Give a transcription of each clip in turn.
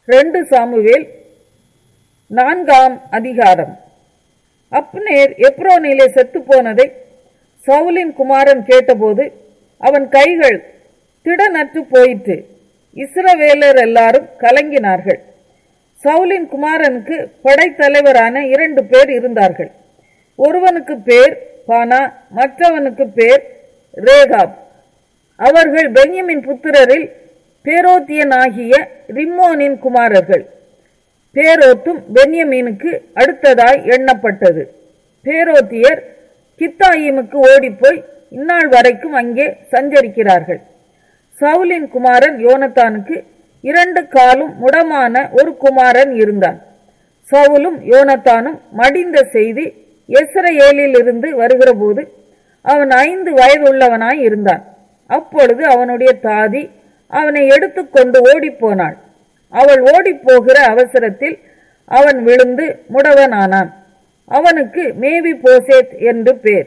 ரெண்டு சாமுவேல் நான்காம் அதிகாரம் அப்னேர் எப்ரோனிலே செத்து போனதை சவுலின் குமாரன் கேட்டபோது அவன் கைகள் திடனற்று போயிற்று இஸ்ரவேலர் எல்லாரும் கலங்கினார்கள் சவுலின் குமாரனுக்கு படைத்தலைவரான இரண்டு பேர் இருந்தார்கள் ஒருவனுக்கு பேர் பானா மற்றவனுக்கு பேர் ரேகாப் அவர்கள் பென்யமின் புத்திரரில் பேரோத்தியனாகிய ரிம்மோனின் குமாரர்கள் பேரோத்தும் பென்யமீனுக்கு அடுத்ததாய் எண்ணப்பட்டது பேரோத்தியர் கித்தாயிமுக்கு ஓடிப்போய் இந்நாள் வரைக்கும் அங்கே சஞ்சரிக்கிறார்கள் சவுலின் குமாரன் யோனத்தானுக்கு இரண்டு காலும் முடமான ஒரு குமாரன் இருந்தான் சவுலும் யோனத்தானும் மடிந்த செய்தி எஸ்ரேலில் இருந்து வருகிறபோது அவன் ஐந்து வயதுள்ளவனாய் இருந்தான் அப்பொழுது அவனுடைய தாதி அவனை எடுத்துக்கொண்டு ஓடிப்போனாள் அவள் ஓடிப்போகிற அவசரத்தில் அவன் விழுந்து முடவனானான் அவனுக்கு மேவி போசேத் என்று பேர்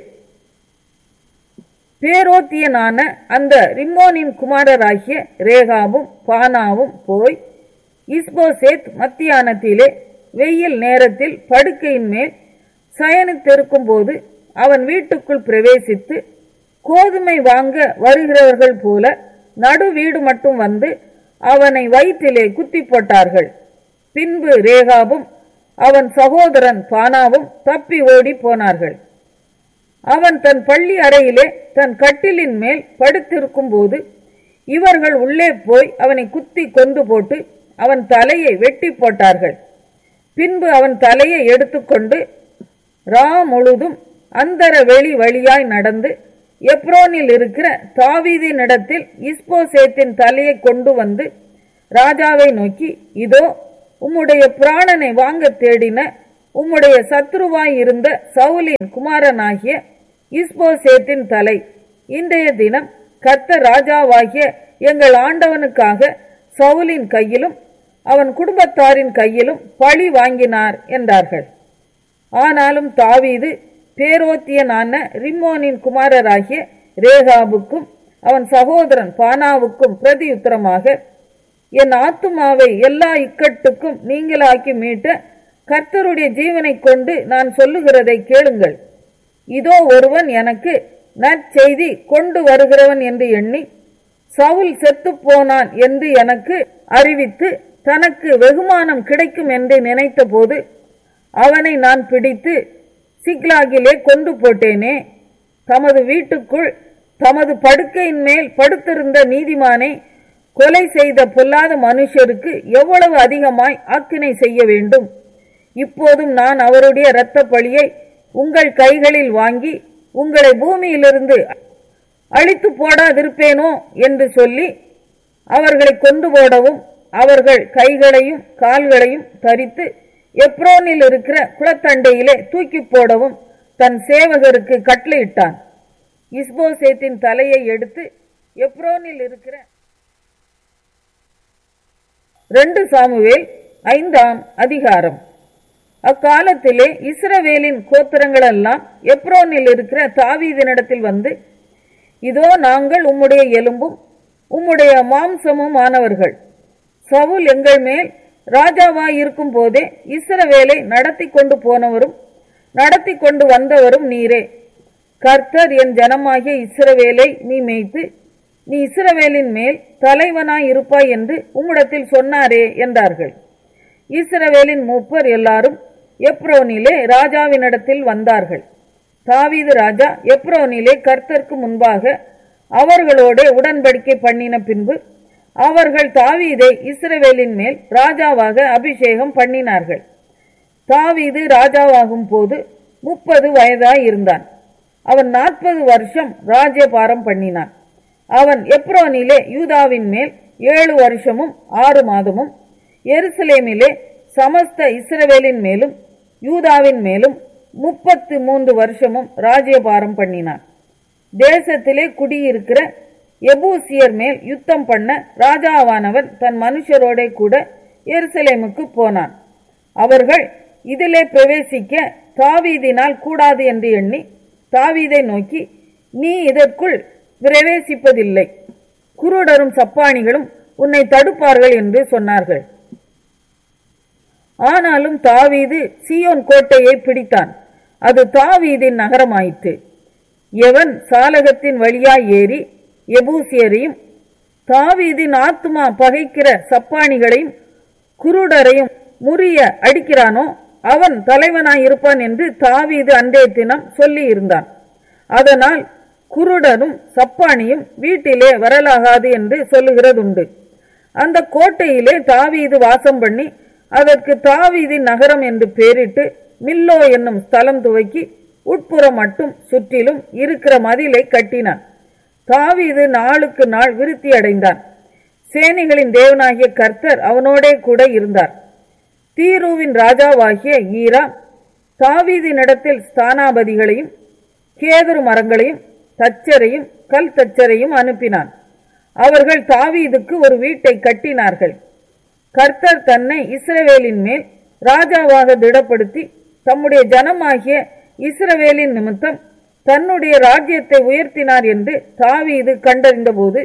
பேரோத்தியனான அந்த ரிம்மோனின் குமாரராகிய ரேகாவும் பானாவும் போய் இஸ்போசேத் மத்தியானத்திலே வெயில் நேரத்தில் படுக்கையின் மேல் சயனித்திருக்கும் போது அவன் வீட்டுக்குள் பிரவேசித்து கோதுமை வாங்க வருகிறவர்கள் போல நடு வீடு மட்டும் வந்து அவனை வயிற்றிலே குத்தி போட்டார்கள் பின்பு ரேகாவும் அவன் சகோதரன் பானாவும் தப்பி ஓடி போனார்கள் அவன் தன் பள்ளி அறையிலே தன் கட்டிலின் மேல் படுத்திருக்கும் போது இவர்கள் உள்ளே போய் அவனை குத்தி கொண்டு போட்டு அவன் தலையை வெட்டி போட்டார்கள் பின்பு அவன் தலையை எடுத்துக்கொண்டு ரா முழுதும் அந்தர வெளி வழியாய் நடந்து எப்ரோனில் இருக்கிற தாவீதினிடத்தில் இஸ்போசேத்தின் தலையை கொண்டு வந்து ராஜாவை நோக்கி இதோ உம்முடைய பிராணனை வாங்க தேடின உம்முடைய சத்ருவாய் இருந்த சவுலின் குமாரனாகிய இஸ்போசேத்தின் தலை இன்றைய தினம் கர்த்த ராஜாவாகிய எங்கள் ஆண்டவனுக்காக சவுலின் கையிலும் அவன் குடும்பத்தாரின் கையிலும் பழி வாங்கினார் என்றார்கள் ஆனாலும் தாவீது பேரோத்தியனான ரிம்மோனின் குமாரராகிய ரேகாபுக்கும் அவன் சகோதரன் பானாவுக்கும் பிரதியுத்தரமாக என் ஆத்துமாவை எல்லா இக்கட்டுக்கும் நீங்களாக்கி மீட்ட கர்த்தருடைய ஜீவனை கொண்டு நான் சொல்லுகிறதை கேளுங்கள் இதோ ஒருவன் எனக்கு நற்செய்தி கொண்டு வருகிறவன் என்று எண்ணி சவுல் செத்துப் போனான் என்று எனக்கு அறிவித்து தனக்கு வெகுமானம் கிடைக்கும் என்று நினைத்தபோது அவனை நான் பிடித்து சிக்லாகிலே கொண்டு போட்டேனே தமது வீட்டுக்குள் தமது படுக்கையின் மேல் படுத்திருந்த நீதிமானை கொலை செய்த பொல்லாத மனுஷருக்கு எவ்வளவு அதிகமாய் ஆக்கினை செய்ய வேண்டும் இப்போதும் நான் அவருடைய இரத்த பழியை உங்கள் கைகளில் வாங்கி உங்களை பூமியிலிருந்து அழித்து போடாதிருப்பேனோ என்று சொல்லி அவர்களை கொண்டு போடவும் அவர்கள் கைகளையும் கால்களையும் தரித்து எப்ரோனில் இருக்கிற குளத்தண்டையிலே தூக்கி போடவும் தன் சேவகருக்கு கட்டளையிட்டான் இஸ்போசேத்தின் தலையை எடுத்து எப்ரோனில் இருக்கிற ரெண்டு சாமுவேல் ஐந்தாம் அதிகாரம் அக்காலத்திலே இஸ்ரவேலின் கோத்திரங்களெல்லாம் எப்ரோனில் இருக்கிற தாவீதினிடத்தில் வந்து இதோ நாங்கள் உம்முடைய எலும்பும் உம்முடைய மாம்சமும் ஆனவர்கள் சவுல் எங்கள் மேல் ராஜாவாய் இருக்கும் போதே இஸ்ரவேலை நடத்தி கொண்டு போனவரும் நடத்தி கொண்டு வந்தவரும் நீரே கர்த்தர் என் ஜனமாகிய இஸ்ரவேலை நீ மேய்த்து நீ இஸ்ரவேலின் மேல் தலைவனாய் இருப்பாய் என்று உம்மிடத்தில் சொன்னாரே என்றார்கள் இஸ்ரவேலின் மூப்பர் எல்லாரும் எப்ரோனிலே ராஜாவினிடத்தில் வந்தார்கள் தாவீது ராஜா எப்ரோனிலே கர்த்தருக்கு முன்பாக அவர்களோட உடன்படிக்கை பண்ணின பின்பு அவர்கள் தாவீதை இஸ்ரவேலின் மேல் ராஜாவாக அபிஷேகம் பண்ணினார்கள் தாவீது ராஜாவாகும் போது முப்பது வயதாய் இருந்தான் அவன் நாற்பது வருஷம் ராஜ்யபாரம் பண்ணினான் அவன் எப்ரோனிலே யூதாவின் மேல் ஏழு வருஷமும் ஆறு மாதமும் எருசலேமிலே சமஸ்த இஸ்ரவேலின் மேலும் யூதாவின் மேலும் முப்பத்து மூன்று வருஷமும் ராஜ்யபாரம் பண்ணினான் தேசத்திலே குடியிருக்கிற எபூசியர் மேல் யுத்தம் பண்ண ராஜாவானவன் தன் மனுஷரோட கூட எருசலேமுக்கு போனான் அவர்கள் இதிலே பிரவேசிக்க தாவீதினால் கூடாது என்று எண்ணி தாவீதை நோக்கி நீ இதற்குள் பிரவேசிப்பதில்லை குருடரும் சப்பானிகளும் உன்னை தடுப்பார்கள் என்று சொன்னார்கள் ஆனாலும் தாவீது சீயோன் கோட்டையை பிடித்தான் அது தாவீதின் நகரமாயிற்று எவன் சாலகத்தின் வழியாய் ஏறி எபூசியரையும் தாவீதின் ஆத்துமா பகைக்கிற சப்பானிகளையும் குருடரையும் முறிய அடிக்கிறானோ அவன் தலைவனாய் இருப்பான் என்று தாவீது அன்றைய தினம் சொல்லி இருந்தான் அதனால் குருடனும் சப்பானியும் வீட்டிலே வரலாகாது என்று சொல்லுகிறதுண்டு அந்த கோட்டையிலே தாவீது வாசம் பண்ணி அதற்கு தாவீதின் நகரம் என்று பெயரிட்டு மில்லோ என்னும் ஸ்தலம் துவக்கி உட்புறம் மட்டும் சுற்றிலும் இருக்கிற மதிலை கட்டினான் தாவீது நாளுக்கு நாள் விருத்தி அடைந்தான் சேனைகளின் தேவனாகிய கர்த்தர் அவனோடே கூட இருந்தார் தீருவின் ராஜாவாகிய ஈரா தாவீதினிடத்தில் ஸ்தானாபதிகளையும் கேதுரு மரங்களையும் தச்சரையும் கல் தச்சரையும் அனுப்பினான் அவர்கள் தாவீதுக்கு ஒரு வீட்டை கட்டினார்கள் கர்த்தர் தன்னை இஸ்ரவேலின் மேல் ராஜாவாக திடப்படுத்தி தம்முடைய ஜனமாகிய இஸ்ரவேலின் நிமித்தம் தன்னுடைய ராஜ்யத்தை உயர்த்தினார் என்று தாவீது கண்டறிந்தபோது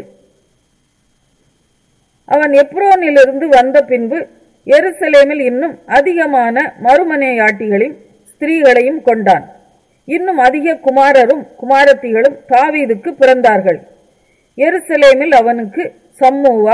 அவன் எப்ரோனிலிருந்து வந்த பின்பு எருசலேமில் இன்னும் அதிகமான மறுமனையாட்டிகளையும் ஸ்திரீகளையும் கொண்டான் இன்னும் அதிக குமாரரும் குமாரத்திகளும் தாவீதுக்கு பிறந்தார்கள் எருசலேமில் அவனுக்கு சம்மூவா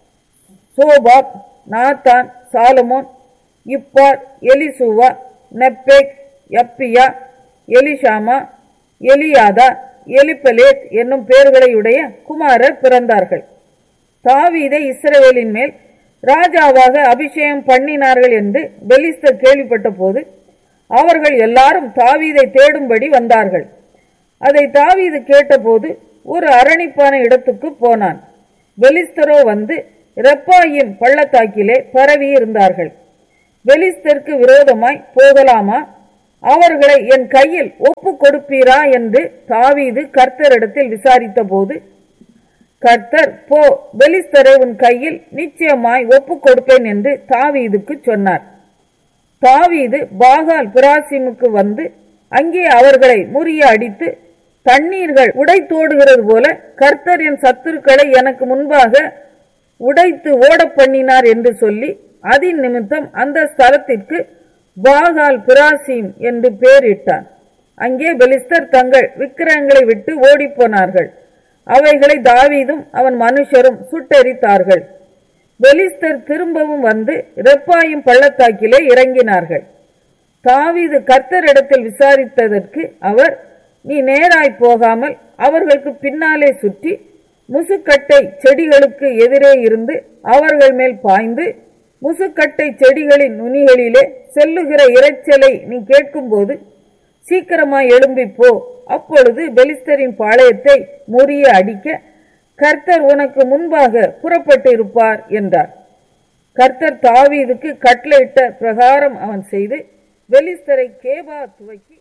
சோபாப் நாத்தான் சாலமோன் இப்பார் எலிசூவா நெப்பேக் யப்பியா எலிஷாமா எலியாதா எலிப்பலேத் என்னும் பெயர்களையுடைய குமாரர் பிறந்தார்கள் தாவீதை இஸ்ரவேலின் மேல் ராஜாவாக அபிஷேகம் பண்ணினார்கள் என்று பெலிஸ்தர் கேள்விப்பட்ட போது அவர்கள் எல்லாரும் தாவீதை தேடும்படி வந்தார்கள் அதை தாவீது கேட்டபோது ஒரு அரணிப்பான இடத்துக்கு போனான் பெலிஸ்தரோ வந்து ரெப்பாயின் பள்ளத்தாக்கிலே பரவி இருந்தார்கள் பெலிஸ்தருக்கு விரோதமாய் போகலாமா அவர்களை என் கையில் ஒப்பு கொடுப்பீரா என்று தாவீது கர்த்தரிடத்தில் விசாரித்த போது கர்த்தர் போ பெலிஸ்தரை உன் கையில் நிச்சயமாய் ஒப்பு கொடுப்பேன் என்று தாவீதுக்கு சொன்னார் தாவீது பாகால் பிராசிமுக்கு வந்து அங்கே அவர்களை முறிய அடித்து தண்ணீர்கள் உடைத்தோடுகிறது போல கர்த்தர் என் சத்துருக்களை எனக்கு முன்பாக உடைத்து ஓடப் பண்ணினார் என்று சொல்லி அதின் நிமித்தம் அந்த ஸ்தலத்திற்கு பாகால் பிராசிம் என்று பெயரிட்டான் அங்கே பெலிஸ்தர் தங்கள் விக்கிரகங்களை விட்டு ஓடிப்போனார்கள் அவைகளை தாவீதும் அவன் மனுஷரும் சுட்டெரித்தார்கள் பெலிஸ்தர் திரும்பவும் வந்து ரெப்பாயும் பள்ளத்தாக்கிலே இறங்கினார்கள் தாவீது கர்த்தரிடத்தில் விசாரித்ததற்கு அவர் நீ நேராய் போகாமல் அவர்களுக்கு பின்னாலே சுற்றி முசுக்கட்டை செடிகளுக்கு எதிரே இருந்து அவர்கள் மேல் பாய்ந்து முசுக்கட்டை செடிகளின் நுனிகளிலே செல்லுகிற இரைச்சலை நீ கேட்கும்போது சீக்கிரமாய் எழும்பி போ அப்பொழுது பெலிஸ்தரின் பாளையத்தை முறிய அடிக்க கர்த்தர் உனக்கு முன்பாக புறப்பட்டு இருப்பார் என்றார் கர்த்தர் தாவீதுக்கு கட்டளையிட்ட பிரகாரம் அவன் செய்து பெலிஸ்தரை கேபா துவக்கி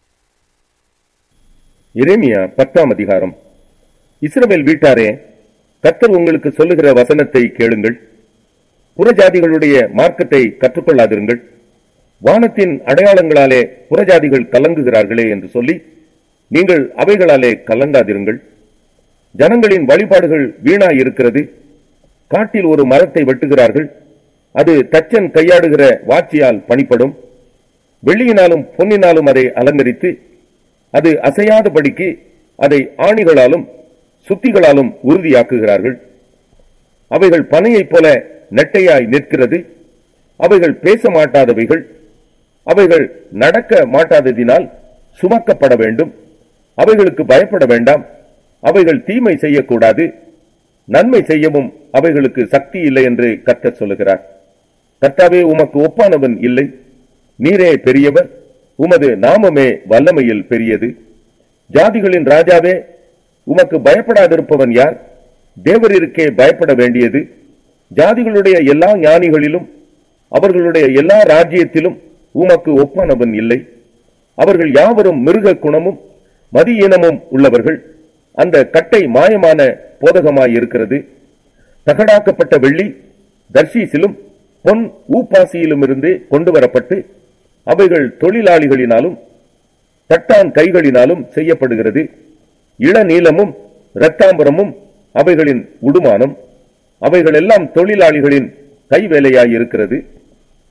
எரேமியா பத்தாம் அதிகாரம் இஸ்ரவேல் வீட்டாரே கர்த்தர் உங்களுக்கு சொல்லுகிற வசனத்தை கேளுங்கள் புறஜாதிகளுடைய மார்க்கத்தை கற்றுக்கொள்ளாதிருங்கள் வானத்தின் அடையாளங்களாலே புறஜாதிகள் கலங்குகிறார்களே என்று சொல்லி நீங்கள் அவைகளாலே கலங்காதிருங்கள் ஜனங்களின் வழிபாடுகள் வீணாய் இருக்கிறது காட்டில் ஒரு மரத்தை வெட்டுகிறார்கள் அது தச்சன் கையாடுகிற வாட்சியால் பணிப்படும் வெள்ளியினாலும் பொன்னினாலும் அதை அலங்கரித்து அது அசையாதபடிக்கு அதை ஆணிகளாலும் சுத்திகளாலும் உறுதியாக்குகிறார்கள் அவைகள் பனையைப் போல நெட்டையாய் நிற்கிறது அவைகள் பேச மாட்டாதவைகள் அவைகள் நடக்க மாட்டாததினால் சுமக்கப்பட வேண்டும் அவைகளுக்கு பயப்பட வேண்டாம் அவைகள் தீமை செய்யக்கூடாது நன்மை செய்யவும் அவைகளுக்கு சக்தி இல்லை என்று கர்த்தர் சொல்லுகிறார் கர்த்தாவே உமக்கு ஒப்பானவன் இல்லை நீரே பெரியவர் உமது நாமமே வல்லமையில் பெரியது ஜாதிகளின் ராஜாவே உமக்கு பயப்படாதிருப்பவன் யார் தேவரிற்கே பயப்பட வேண்டியது ஜாதிகளுடைய எல்லா ஞானிகளிலும் அவர்களுடைய எல்லா ராஜ்யத்திலும் உமக்கு ஒப்பானவன் இல்லை அவர்கள் யாவரும் மிருக குணமும் மதியீனமும் உள்ளவர்கள் அந்த கட்டை மாயமான போதகமாய் இருக்கிறது தகடாக்கப்பட்ட வெள்ளி தர்ஷீசிலும் பொன் ஊப்பாசியிலும் இருந்து கொண்டு வரப்பட்டு அவைகள் தொழிலாளிகளினாலும் தட்டான் கைகளினாலும் செய்யப்படுகிறது இளநீலமும் இரத்தாம்பரமும் அவைகளின் உடுமானம் அவைகள் எல்லாம் தொழிலாளிகளின் கைவேலையாயிருக்கிறது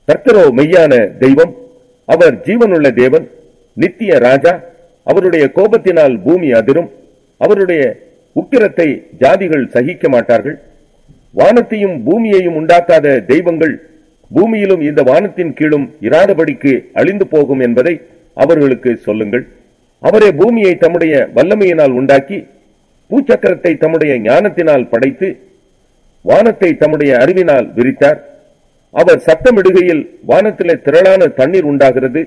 கர்த்தரோ மெய்யான தெய்வம் அவர் ஜீவனுள்ள தேவன் நித்திய ராஜா அவருடைய கோபத்தினால் பூமி அதிரும் அவருடைய உக்கிரத்தை ஜாதிகள் சகிக்க மாட்டார்கள் வானத்தையும் பூமியையும் உண்டாக்காத தெய்வங்கள் பூமியிலும் இந்த வானத்தின் கீழும் இராதபடிக்கு அழிந்து போகும் என்பதை அவர்களுக்கு சொல்லுங்கள் அவரே பூமியை தம்முடைய வல்லமையினால் உண்டாக்கி பூச்சக்கரத்தை தம்முடைய ஞானத்தினால் படைத்து வானத்தை தம்முடைய அறிவினால் விரித்தார் அவர் சத்தமிடுகையில் வானத்திலே திரளான தண்ணீர் உண்டாகிறது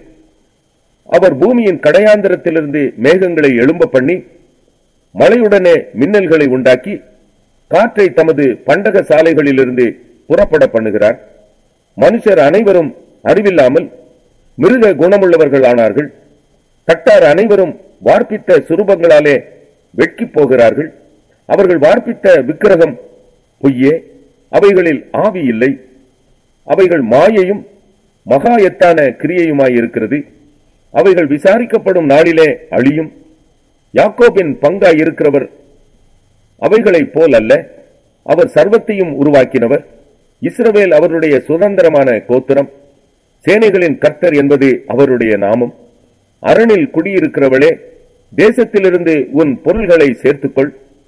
அவர் பூமியின் கடையாந்திரத்திலிருந்து மேகங்களை எழும்ப பண்ணி மழையுடனே மின்னல்களை உண்டாக்கி காற்றை தமது பண்டக சாலைகளிலிருந்து புறப்பட பண்ணுகிறார் மனுஷர் அனைவரும் அறிவில்லாமல் மிருக குணமுள்ளவர்கள் ஆனார்கள் கட்டார் அனைவரும் வார்ப்பித்த சுரூபங்களாலே வெட்கிப் போகிறார்கள் அவர்கள் வார்ப்பித்த விக்கிரகம் பொய்யே அவைகளில் ஆவி இல்லை அவைகள் மாயையும் மகா எத்தான கிரியையுமாயிருக்கிறது அவைகள் விசாரிக்கப்படும் நாளிலே அழியும் யாக்கோபின் பங்காய் இருக்கிறவர் அவைகளைப் போல் அல்ல அவர் சர்வத்தையும் உருவாக்கினவர் இஸ்ரவேல் அவருடைய சுதந்திரமான கோத்திரம் சேனைகளின் கர்த்தர் என்பது அவருடைய நாமம் அரணில் குடியிருக்கிறவளே தேசத்திலிருந்து உன் பொருள்களை சேர்த்துக்கொள்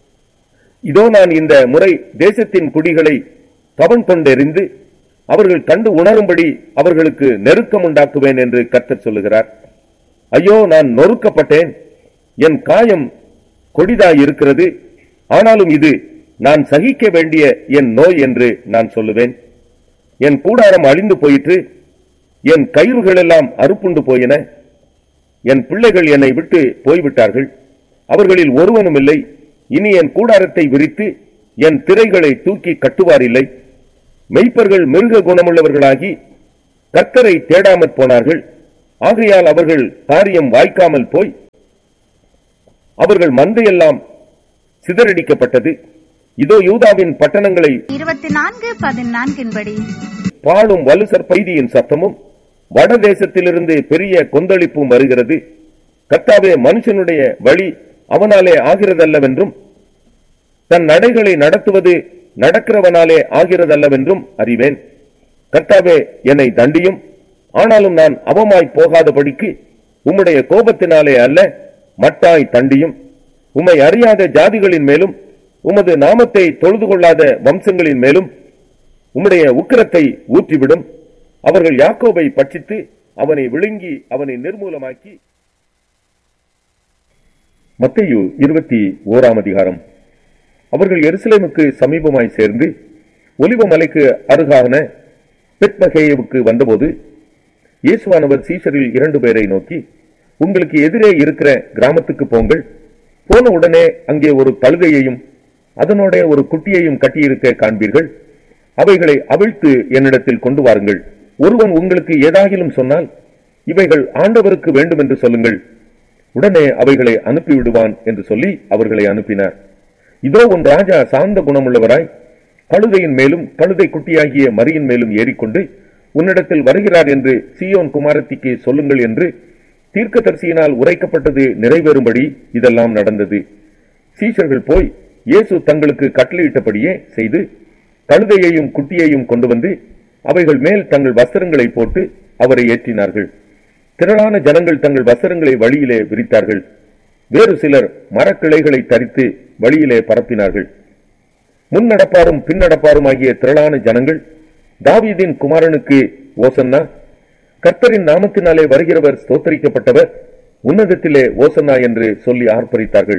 இதோ நான் இந்த முறை தேசத்தின் குடிகளை கவன் கொண்டெறிந்து அவர்கள் கண்டு உணரும்படி அவர்களுக்கு நெருக்கம் உண்டாக்குவேன் என்று கர்த்தர் சொல்லுகிறார் ஐயோ நான் நொறுக்கப்பட்டேன் என் காயம் கொடிதாய் இருக்கிறது ஆனாலும் இது நான் சகிக்க வேண்டிய என் நோய் என்று நான் சொல்லுவேன் என் கூடாரம் அழிந்து போயிற்று என் கயிறுகள் எல்லாம் அறுப்புண்டு போயின என் பிள்ளைகள் என்னை விட்டு போய்விட்டார்கள் அவர்களில் ஒருவனும் இல்லை இனி என் கூடாரத்தை விரித்து என் திரைகளை தூக்கி கட்டுவாரில்லை மெய்ப்பர்கள் மிருக குணமுள்ளவர்களாகி கர்த்தரை தேடாமற் போனார்கள் ஆகையால் அவர்கள் காரியம் வாய்க்காமல் போய் அவர்கள் மந்தையெல்லாம் சிதறடிக்கப்பட்டது இதோ யூதாவின் பட்டணங்களை இருபத்தி நான்கு பதினான்கின்படி பாழும் வலுசற் பைதியின் சத்தமும் வடதேசத்திலிருந்து பெரிய கொந்தளிப்பும் வருகிறது கர்த்தாவே மனுஷனுடைய வழி அவனாலே ஆகிறதல்லவென்றும் தன் நடைகளை நடத்துவது நடக்கிறவனாலே ஆகிறதல்லவென்றும் அறிவேன் கர்த்தாவே என்னை தண்டியும் ஆனாலும் நான் அவமாய் போகாதபடிக்கு உம்முடைய கோபத்தினாலே அல்ல மட்டாய் தண்டியும் உம்மை அறியாத ஜாதிகளின் மேலும் உமது நாமத்தை தொழுது கொள்ளாத வம்சங்களின் மேலும் உம்முடைய உக்கிரத்தை ஊற்றிவிடும் அவர்கள் யாக்கோபை பட்சித்து அவனை விழுங்கி அவனை நிர்மூலமாக்கி மத்தேயு இருபத்தி ஓராம் அதிகாரம் அவர்கள் எருசலேமுக்கு சமீபமாய் சேர்ந்து ஒலிவ மலைக்கு அருகான பெத்மகேயுவுக்கு வந்தபோது இயேசுவானவர் சீஷரில் இரண்டு பேரை நோக்கி உங்களுக்கு எதிரே இருக்கிற கிராமத்துக்கு போங்கள் போன உடனே அங்கே ஒரு கழுதையையும் அதனோட ஒரு குட்டியையும் கட்டியிருக்க காண்பீர்கள் அவைகளை அவிழ்த்து என்னிடத்தில் கொண்டு வாருங்கள் ஒருவன் உங்களுக்கு ஏதாகிலும் சொன்னால் இவைகள் ஆண்டவருக்கு வேண்டும் என்று சொல்லுங்கள் உடனே அவைகளை அனுப்பிவிடுவான் என்று சொல்லி அவர்களை அனுப்பினார் இதோ உன் ராஜா சாந்த குணமுள்ளவராய் கழுதையின் மேலும் கழுதை குட்டியாகிய மரியின் மேலும் ஏறிக்கொண்டு உன்னிடத்தில் வருகிறார் என்று சீயோன் குமாரத்திக்கு சொல்லுங்கள் என்று தீர்க்கதரிசியினால் உரைக்கப்பட்டது நிறைவேறும்படி இதெல்லாம் நடந்தது சீஷர்கள் போய் இயேசு தங்களுக்கு கட்டளையிட்டபடியே செய்து கழுதையையும் குட்டியையும் கொண்டு வந்து அவைகள் மேல் தங்கள் வஸ்திரங்களை போட்டு அவரை ஏற்றினார்கள் திரளான ஜனங்கள் தங்கள் வஸ்திரங்களை வழியிலே விரித்தார்கள் வேறு சிலர் மரக்கிளைகளை தரித்து வழியிலே பரப்பினார்கள் முன்னடப்பாரும் பின்னடப்பாரும் ஆகிய திரளான ஜனங்கள் தாவீதின் குமாரனுக்கு ஓசன்னா கர்த்தரின் நாமத்தினாலே வருகிறவர் ஸ்தோத்தரிக்கப்பட்டவர் உன்னதத்திலே ஓசன்னா என்று சொல்லி ஆர்ப்பரித்தார்கள்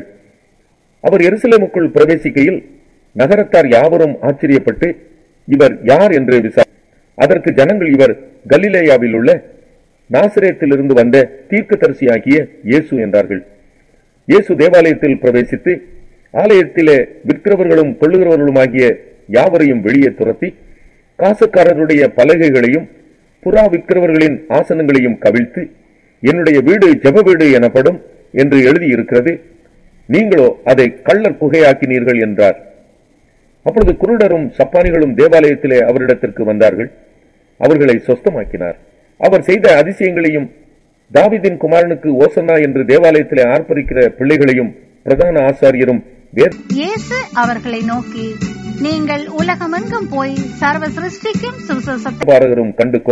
அவர் எருசலேமுக்குள் பிரவேசிக்கையில் நகரத்தார் யாவரும் ஆச்சரியப்பட்டு இவர் யார் என்று விசாரி அதற்கு ஜனங்கள் இவர் கலிலேயாவில் உள்ள நாசிரேத்திலிருந்து வந்த தீர்க்கதரிசியாகிய இயேசு என்றார்கள் இயேசு தேவாலயத்தில் பிரவேசித்து ஆலயத்திலே விற்கிறவர்களும் கொள்ளுகிறவர்களுமாகிய யாவரையும் வெளியே துரத்தி காசுக்காரருடைய பலகைகளையும் புறா விற்கிறவர்களின் ஆசனங்களையும் கவிழ்த்து என்னுடைய வீடு ஜெப வீடு எனப்படும் என்று எழுதியிருக்கிறது நீங்களோ அதை கள்ளர் குகையாக்கினீர்கள் என்றார் அப்பொழுது குருடரும் சப்பானிகளும் தேவாலயத்திலே அவரிடத்திற்கு வந்தார்கள் அவர்களை சொஸ்தமாக்கினார் அவர் செய்த அதிசயங்களையும் தாவீதின் குமாரனுக்கு ஓசன்னா என்று தேவாலயத்திலே ஆர்ப்பரிக்கிற பிள்ளைகளையும் பிரதான ஆசாரியரும் வேத இயேசு அவர்களை நோக்கி நீங்கள் உலகமெங்கும் போய் சர்வ சிருஷ்டிக்கும் சுவிசேஷத்தை பாரகரும் கண்டு கோபம்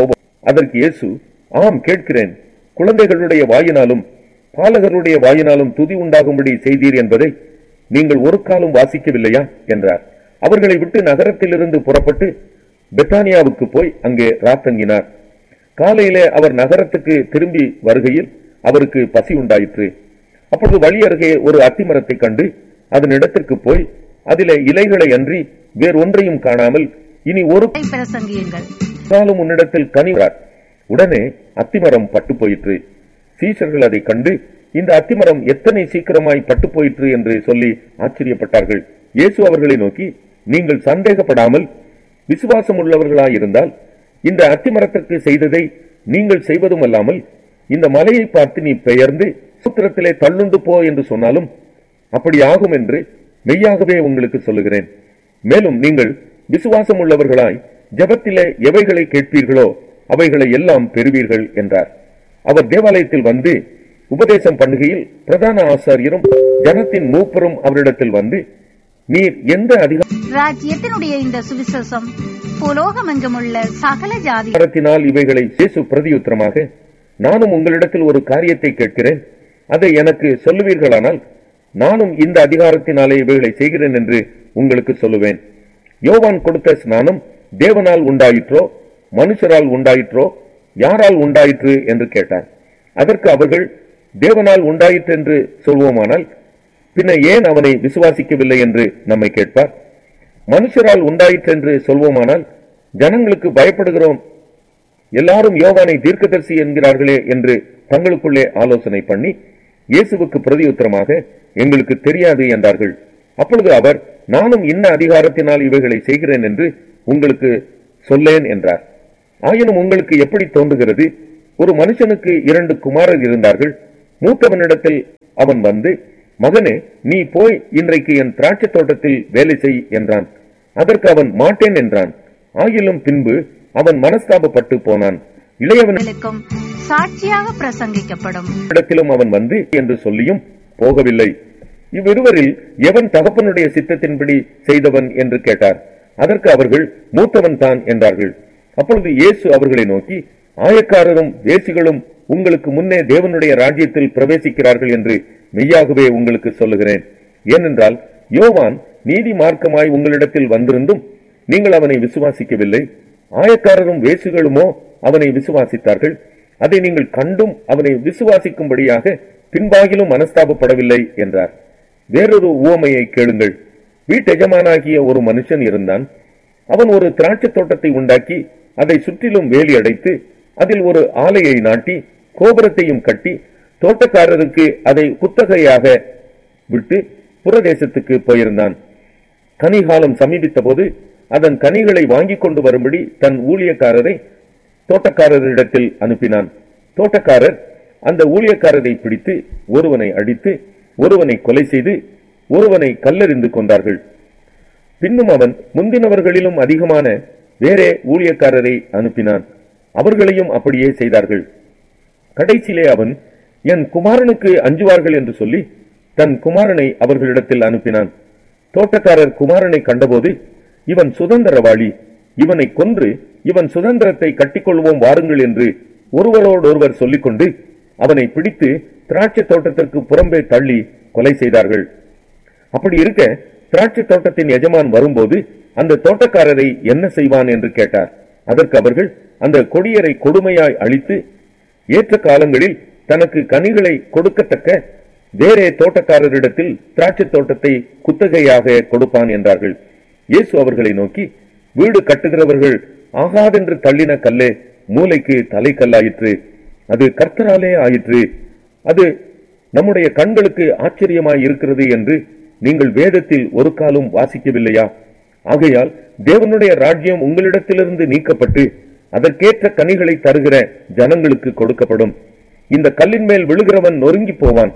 அதற்கு இயேசு ஆம் கேட்கிறேன் குழந்தைகளுடைய வாயினாலும் பாலகருடைய வாயினாலும் துதி உண்டாகும்படி செய்தீர் என்பதை நீங்கள் ஒரு காலம் வாசிக்கவில்லையா என்றார் அவர்களை விட்டு நகரத்திலிருந்து புறப்பட்டு பெத்தானியாவுக்கு போய் அங்கே ராத்தங்கினார் காலையிலே அவர் நகரத்துக்கு திரும்பி வருகையில் அவருக்கு பசி உண்டாயிற்று அப்பொழுது வழி அருகே ஒரு அத்திமரத்தை கண்டு அதன் இடத்திற்கு போய் அதிலே இலைகளை அன்றி வேறொன்றையும் காணாமல் இனி ஒரு பிரசங்கியுங்கள் காலம் உன்னிடத்தில் கனிவார் உடனே அத்திமரம் பட்டு போயிற்று சீஷர்கள் அதை கண்டு இந்த அத்திமரம் எத்தனை சீக்கிரமாய் பட்டு போயிற்று என்று சொல்லி ஆச்சரியப்பட்டார்கள் இயேசு அவர்களை நோக்கி நீங்கள் சந்தேகப்படாமல் விசுவாசம் உள்ளவர்களாயிருந்தால் இந்த அத்திமரத்திற்கு செய்ததை நீங்கள் செய்வதும் அல்லாமல் இந்த மலையை பார்த்து நீ பெயர்ந்து சூத்திரத்திலே தள்ளுண்டு போ என்று சொன்னாலும் அப்படி ஆகும் என்று மெய்யாகவே உங்களுக்கு சொல்லுகிறேன் மேலும் நீங்கள் விசுவாசம் உள்ளவர்களாய் ஜெபத்திலே எவைகளை கேட்பீர்களோ அவைகளை எல்லாம் பெறுவீர்கள் என்றார் அவர் தேவாலயத்தில் வந்து உபதேசம் பண்ணுகையில் பிரதான ஆசாரியரும் ஜனத்தின் மூப்பரும் அவரிடத்தில் வந்து நீர் எந்த அதிகார ராஜ்யத்தினுடைய இந்த சுவிசேஷம் புலோகமெங்கும் உள்ள சகல ஜாதி அதிகாரத்தினால் இவைகளை இயேசு பிரதியுத்தரமாக நானும் உங்களிடத்தில் ஒரு காரியத்தை கேட்கிறேன் அதை எனக்கு சொல்லுவீர்களானால் நானும் இந்த அதிகாரத்தினாலே இவைகளை செய்கிறேன் என்று உங்களுக்கு சொல்லுவேன் யோவான் கொடுத்த ஸ்நானம் தேவனால் உண்டாயிற்றோ மனுஷரால் உண்டாயிற்றோ யாரால் உண்டாயிற்று என்று கேட்டார் அதற்கு அவர்கள் தேவனால் உண்டாயிற்று என்று சொல்வோமானால் பின்ன ஏன் அவனை விசுவாசிக்கவில்லை என்று நம்மை கேட்பார் மனுஷரால் உண்டாயிற்று என்று சொல்வோமானால் ஜனங்களுக்கு பயப்படுகிறோம் எல்லாரும் யோவானை தீர்க்கதரிசி என்கிறார்களே என்று தங்களுக்குள்ளே ஆலோசனை பண்ணி இயேசுவுக்கு பிரதியுத்தரமாக எங்களுக்கு தெரியாது என்றார்கள் அப்பொழுது அவர் நானும் இன்ன அதிகாரத்தினால் இவைகளை செய்கிறேன் என்று உங்களுக்கு சொல்லேன் என்றார் ஆயினும் உங்களுக்கு எப்படி தோன்றுகிறது ஒரு மனுஷனுக்கு இரண்டு குமாரர் இருந்தார்கள் மூத்தவனிடத்தில் அவன் வந்து மகனே நீ போய் இன்றைக்கு என் திராட்சை தோட்டத்தில் வேலை செய் என்றான் அதற்கு அவன் மாட்டேன் என்றான் ஆயிலும் பின்பு அவன் மனஸ்தாபப்பட்டு போனான் இளையவன் க்கும் சாட்சியாக பிரசங்கிக்கப்படும் இடத்திலும் அவன் வந்து என்று சொல்லியும் போகவில்லை இவ்விருவரில் எவன் தகப்பனுடைய சித்தத்தின்படி செய்தவன் என்று கேட்டார் அதற்கு அவர்கள் மூத்தவன் தான் என்றார்கள் அப்பொழுது இயேசு அவர்களை நோக்கி ஆயக்காரரும் வேசிகளும் உங்களுக்கு முன்னே தேவனுடைய ராஜ்யத்தில் பிரவேசிக்கிறார்கள் என்று மெய்யாகவே உங்களுக்கு சொல்லுகிறேன் ஏனென்றால் யோவான் நீதி மார்க்கமாய் உங்களிடத்தில் வந்திருந்தும் நீங்கள் அவனை விசுவாசிக்கவில்லை ஆயக்காரரும் வேசிகளுமோ அவனை விசுவாசித்தார்கள் அதை நீங்கள் கண்டும் அவனை விசுவாசிக்கும்படியாக பின்பாகிலும் மனஸ்தாபப்படவில்லை என்றார் வேறொரு உவமையை கேளுங்கள் வீட்டெஜமானாகிய ஒரு மனுஷன் இருந்தான் அவன் ஒரு திராட்சைத் தோட்டத்தை உண்டாக்கி அதை சுற்றிலும் வேலி அடைத்து அதில் ஒரு ஆலையை நாட்டி கோபுரத்தையும் கட்டி தோட்டக்காரருக்கு அதை குத்தகையாக விட்டு புறதேசத்துக்கு போயிருந்தான் கனிகாலம் சமீபித்த போது அதன் கனிகளை வாங்கிக் கொண்டு வரும்படி தன் ஊழியக்காரரை தோட்டக்காரரிடத்தில் அனுப்பினான் தோட்டக்காரர் அந்த ஊழியக்காரரை பிடித்து ஒருவனை அடித்து ஒருவனை கொலை செய்து ஒருவனை கல்லெறிந்து கொண்டார்கள் பின்னும் அவன் முந்தினவர்களிலும் அதிகமான வேறே ஊழியக்காரரை அனுப்பினான் அவர்களையும் அப்படியே செய்தார்கள் கடைசியிலே அவன் என் குமாரனுக்கு அஞ்சுவார்கள் என்று சொல்லி தன் குமாரனை அவர்களிடத்தில் அனுப்பினான் தோட்டக்காரர் குமாரனை கண்டபோது இவன் சுதந்திரவாளி இவனை கொன்று இவன் சுதந்திரத்தை கட்டிக்கொள்வோம் வாருங்கள் என்று ஒருவரோடொருவர் சொல்லிக்கொண்டு அவனை பிடித்து திராட்சை தோட்டத்திற்கு புறம்பே தள்ளி கொலை செய்தார்கள் அப்படி இருக்க திராட்சை தோட்டத்தின் எஜமான் வரும்போது அந்த தோட்டக்காரரை என்ன செய்வான் என்று கேட்டார் அதற்கு அவர்கள் அந்த கொடியரை கொடுமையாய் அழித்து ஏற்ற காலங்களில் தனக்கு கனிகளை கொடுக்கத்தக்க வேறே தோட்டக்காரரிடத்தில் திராட்சை தோட்டத்தை குத்தகையாக கொடுப்பான் என்றார்கள் இயேசு அவர்களை நோக்கி வீடு கட்டுகிறவர்கள் ஆகாதென்று தள்ளின கல்லே மூளைக்கு தலைக்கல்லாயிற்று அது கர்த்தராலே ஆயிற்று அது நம்முடைய கண்களுக்கு ஆச்சரியமாய் இருக்கிறது என்று நீங்கள் வேதத்தில் ஒரு காலம் வாசிக்கவில்லையா ஆகையால் தேவனுடைய ராஜ்யம் உங்களிடத்திலிருந்து நீக்கப்பட்டு அதற்கேற்ற கனிகளை தருகிற ஜனங்களுக்கு கொடுக்கப்படும் இந்த கல்லின் மேல் விழுகிறவன் நொறுங்கி போவான்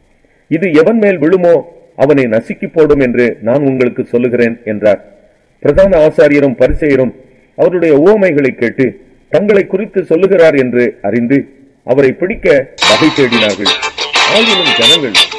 இது எவன் மேல் விழுமோ அவனை நசுக்கி போடும் என்று நான் உங்களுக்கு சொல்லுகிறேன் என்றார் பிரதான ஆசாரியரும் பரிசெயரும் அவருடைய உவமைகளை கேட்டு தங்களை குறித்து சொல்லுகிறார் என்று அறிந்து அவரை பிடிக்க வகை தேடினார்கள் ஆயினும் ஜனங்கள்